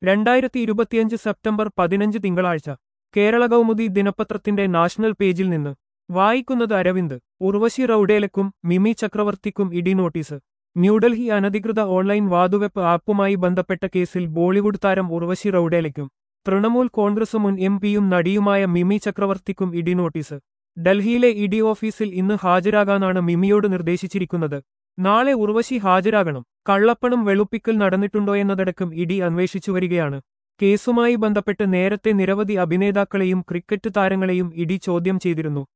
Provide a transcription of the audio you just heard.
രണ്ടായിരത്തി ഇരുപത്തിയഞ്ച് സെപ്റ്റംബർ പതിനഞ്ച് തിങ്കളാഴ്ച കേരള കൗമുദി ദിനപത്രത്തിന്റെ നാഷണൽ പേജിൽ നിന്ന് വായിക്കുന്നത് അരവിന്ദ് ഉർവശി റൌഡേലക്കും മിമി ചക്രവർത്തിക്കും ഇഡി നോട്ടീസ് ന്യൂഡൽഹി അനധികൃത ഓൺലൈൻ വാതുവെപ്പ് ആപ്പുമായി ബന്ധപ്പെട്ട കേസിൽ ബോളിവുഡ് താരം ഉർവശി റൌഡേലയ്ക്കും തൃണമൂൽ കോൺഗ്രസ് മുൻ എം പിയും നടിയുമായ മിമി ചക്രവർത്തിക്കും ഇഡി നോട്ടീസ് ഡൽഹിയിലെ ഇഡി ഓഫീസിൽ ഇന്ന് ഹാജരാകാനാണ് മിമിയോട് നിർദ്ദേശിച്ചിരിക്കുന്നത് നാളെ ഉർവശി ഹാജരാകണം കള്ളപ്പണം വെളുപ്പിക്കൽ നടന്നിട്ടുണ്ടോയെന്നതടക്കം ഇഡി അന്വേഷിച്ചു വരികയാണ് കേസുമായി ബന്ധപ്പെട്ട് നേരത്തെ നിരവധി അഭിനേതാക്കളെയും ക്രിക്കറ്റ് താരങ്ങളെയും ഇഡി ചോദ്യം ചെയ്തിരുന്നു